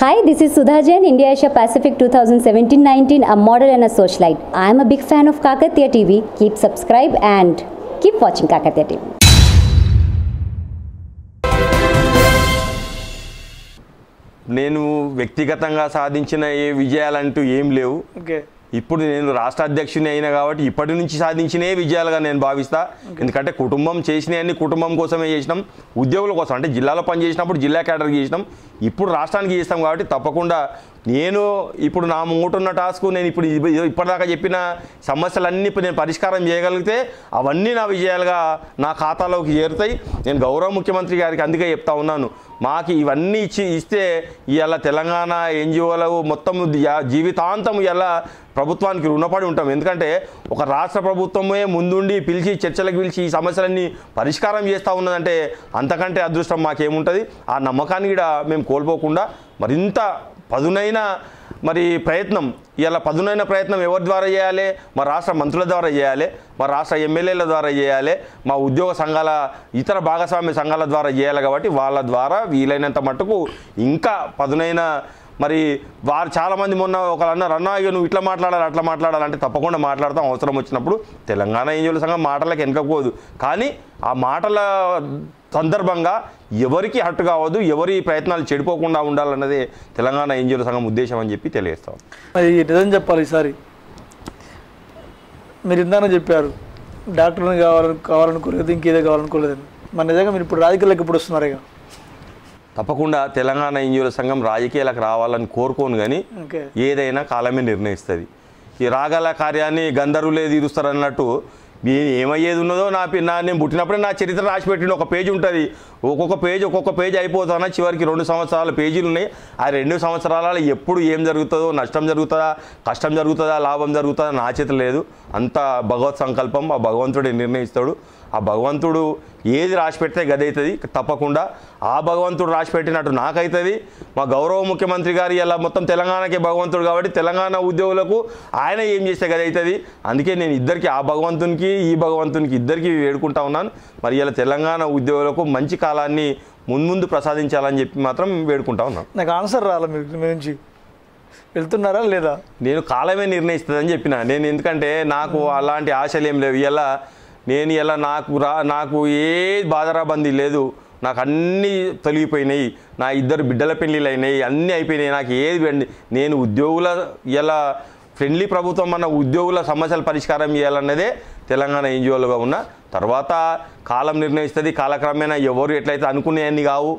Hi, this is Sudha Jain, India Asia Pacific 2017-19, a model and a socialite. I am a big fan of Kakatiya TV. Keep subscribe and keep watching Kakatiya TV. నేను వ్యక్తిగతంగా సాధించిన ఏ విజయాలంటూ ఏం లేవు okay ఇప్పుడు నేను రాష్ట్ర అధ్యక్షుని అయినా కాబట్టి ఇప్పటి నుంచి సాధించినే విజయాలుగా నేను భావిస్తా ఎందుకంటే కుటుంబం చేసినవన్నీ కుటుంబం కోసమే చేసినాం ఉద్యోగుల కోసం అంటే జిల్లాలో పనిచేసినప్పుడు జిల్లా కేడర్కి చేసినాం ఇప్పుడు రాష్ట్రానికి చేస్తాం కాబట్టి తప్పకుండా నేను ఇప్పుడు నా ముంగుటున్న టాస్క్ నేను ఇప్పుడు ఇ- ఇప్పటిదాకా చెప్పిన సమస్యలన్నీ ఇప్పుడు నేను పరిష్కారం చేయగలిగితే అవన్నీ నా విజయాలుగా నా ఖాతాలోకి చేరుతాయి నేను గౌరవ ముఖ్యమంత్రి గారికి అందుకే చెప్తా ఉన్నాను మాకు ఇవన్నీ ఇచ్చి ఇస్తే ఇవాళ తెలంగాణ ఎన్జిఓలు మొత్తం జా- జీవితాంతం ఇలా ప్రభుత్వానికి రుణపడి ఉంటాం ఎందుకంటే ఒక రాష్ట్ర ప్రభుత్వమే ముందుండి పిలిచి చర్చలకు పిలిచి ఈ సమస్యలన్నీ పరిష్కారం చేస్తూ ఉన్నదంటే అంతకంటే అదృష్టం మాకేముంటుంది ఆ నమ్మకాన్ని కూడా మేము కోల్పోకుండా మరింత పదునైన మరి ప్రయత్నం ఇలా పదునైన ప్రయత్నం ఎవరి ద్వారా చేయాలి మా రాష్ట్ర మంత్రుల ద్వారా చేయాలి మా రాష్ట్ర ఎమ్మెల్యేల ద్వారా చేయాలి మా ఉద్యోగ సంఘాల ఇతర భాగస్వామ్య సంఘాల ద్వారా చేయాలి కాబట్టి వాళ్ళ ద్వారా వీలైనంత మట్టుకు ఇంకా పదునైన మరి వారు చాలామంది మొన్న ఒకరు అన్నారు అన్న ఇక నువ్వు ఇట్లా మాట్లాడాలి అట్లా మాట్లాడాలంటే తప్పకుండా మాట్లాడతాం అవసరం వచ్చినప్పుడు తెలంగాణ ఏజుల సంఘం మాటలకు వెనకపోదు కానీ ఆ మాటల సందర్భంగా ఎవరికి హట్టు కావద్దు ఎవరి ప్రయత్నాలు చెడిపోకుండా ఉండాలన్నదే తెలంగాణ ఎన్జిఓల సంఘం ఉద్దేశం అని చెప్పి తెలియజేస్తాం మరి నిజం చెప్పాలి ఈసారి మీరు ఇందాక చెప్పారు డాక్టర్ని కావాలని కావాలనుకోలేదు ఇంకేదో కావాలనుకోలేదని మరి నిజంగా మీరు ఇప్పుడు రాజకీయాలకు ఇప్పుడు వస్తున్నారు ఇక తప్పకుండా తెలంగాణ ఎన్జిఓల సంఘం రాజకీయాలకు రావాలని కోరుకోను కానీ ఓకే ఏదైనా కాలమే నిర్ణయిస్తుంది ఈ రాగల కార్యాన్ని గంధర్వులే తీరుస్తారు అన్నట్టు మీ ఏమయ్యేది ఉన్నదో నా పి- నా నేను పుట్టినప్పుడే నా చరిత్ర రాసి పెట్టిన ఒక పేజ్ ఉంటుంది ఒక్కొక్క పేజ్ ఒక్కొక్క పేజ్ అయిపోతున్నా చివరికి రెండు సంవత్సరాల పేజీలు ఉన్నాయి ఆ రెండు సంవత్సరాలలో ఎప్పుడు ఏం జరుగుతుందో నష్టం జరుగుతుందా కష్టం జరుగుతుందా లాభం జరుగుతుందా నా చేత లేదు అంత భగవత్ సంకల్పం ఆ భగవంతుడే నిర్ణయిస్తాడు ఆ భగవంతుడు ఏది రాసి పెడితే గదవుతుంది తప్పకుండా ఆ భగవంతుడు రాసి పెట్టినట్టు నాకైతుంది మా గౌరవ ముఖ్యమంత్రి గారు ఇలా మొత్తం తెలంగాణకే భగవంతుడు కాబట్టి తెలంగాణ ఉద్యోగులకు ఆయన ఏం చేస్తే గదవుతుంది అందుకే నేను ఇద్దరికి ఆ భగవంతునికి ఈ భగవంతునికి ఇద్దరికి వేడుకుంటా ఉన్నాను మరి ఇలా తెలంగాణ ఉద్యోగులకు మంచి కాలాన్ని మున్ముందు ప్రసాదించాలని చెప్పి మాత్రం వేడుకుంటా ఉన్నాను నాకు ఆన్సర్ రాలే మీకు మీ నుంచి వెళ్తున్నారా లేదా నేను కాలమే నిర్ణయిస్తుందని చెప్పిన నేను ఎందుకంటే నాకు అలాంటి ఆశలు ఏం లేవు ఇలా నేను ఇలా నాకు రా నాకు ఏ బాధరాబందీ లేదు నాకు అన్నీ తొలగిపోయినాయి నా ఇద్దరు బిడ్డల పెళ్ళిళ్ళు అయినాయి అన్నీ అయిపోయినాయి నాకు ఏది వెండి నేను ఉద్యోగుల ఇలా ఫ్రెండ్లీ ప్రభుత్వం అన్న ఉద్యోగుల సమస్యల పరిష్కారం చేయాలన్నదే తెలంగాణ ఎన్జిఓలుగా ఉన్న తర్వాత కాలం నిర్ణయిస్తుంది కాలక్రమేణా ఎవరు ఎట్లయితే అనుకునేవన్నీ కావు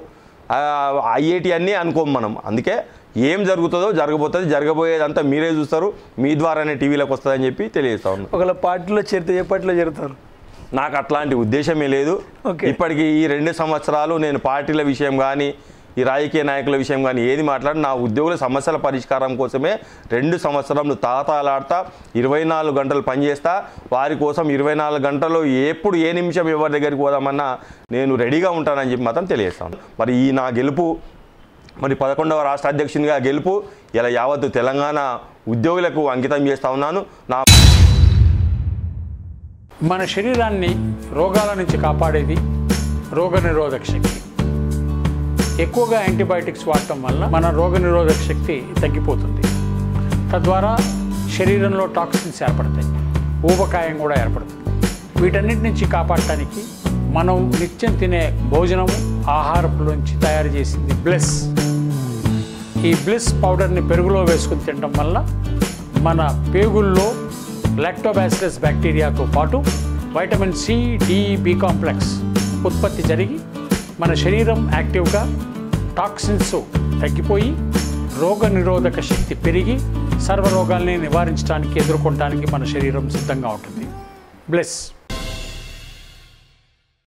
ఐఐటి అన్నీ అనుకోం మనం అందుకే ఏం జరుగుతుందో జరగబోతుంది జరగబోయేదంతా మీరే చూస్తారు మీ ద్వారానే టీవీలోకి వస్తుందని చెప్పి తెలియజేస్తా ఉన్నాను ఒకవేళ పార్టీలో చేరితే ఏ పార్టీలో చేరుతారు నాకు అట్లాంటి ఉద్దేశమే లేదు Okay. ఇప్పటికి ఈ రెండు సంవత్సరాలు నేను పార్టీల విషయం కానీ ఈ రాజకీయ నాయకుల విషయం కానీ ఏది మాట్లాడి నా ఉద్యోగుల సమస్యల పరిష్కారం కోసమే రెండు సంవత్సరంలో తాతాలాడతా ఇరవై నాలుగు గంటలు పనిచేస్తా వారి కోసం ఇరవై నాలుగు గంటలు ఎప్పుడు ఏ నిమిషం ఎవరి దగ్గరికి పోదామన్నా నేను రెడీగా ఉంటానని చెప్పి మాత్రం తెలియజేస్తాను మరి ఈ నా గెలుపు మరి పదకొండవ రాష్ట్ర అధ్యక్షునిగా గెలుపు ఇలా యావత్తు తెలంగాణ ఉద్యోగులకు అంకితం చేస్తా ఉన్నాను నా మన శరీరాన్ని రోగాల నుంచి కాపాడేది రోగనిరోధక శక్తి ఎక్కువగా యాంటీబయాటిక్స్ వాడటం వల్ల మన రోగనిరోధక శక్తి తగ్గిపోతుంది తద్వారా శరీరంలో టాక్సిన్స్ ఏర్పడతాయి ఊబకాయం కూడా ఏర్పడుతుంది వీటన్నిటి నుంచి కాపాడటానికి మనం నిత్యం తినే భోజనము ఆహారపు నుంచి తయారు చేసింది బ్లెస్ ఈ బ్లిస్ పౌడర్ని పెరుగులో వేసుకుని తినడం వల్ల మన పేగుల్లో లాక్టోబాసిలస్ బ్యాక్టీరియాతో పాటు vitamin C D B complex ఉత్పత్తి జరిగి మన శరీరం యాక్టివ్గా టాక్సిన్స్ తగ్గిపోయి రోగ నిరోధక శక్తి పెరిగి సర్వరోగాల్ని నివారించడానికి ఎదుర్కొనడానికి మన శరీరం సిద్ధంగా ఉంటుంది బ్లెస్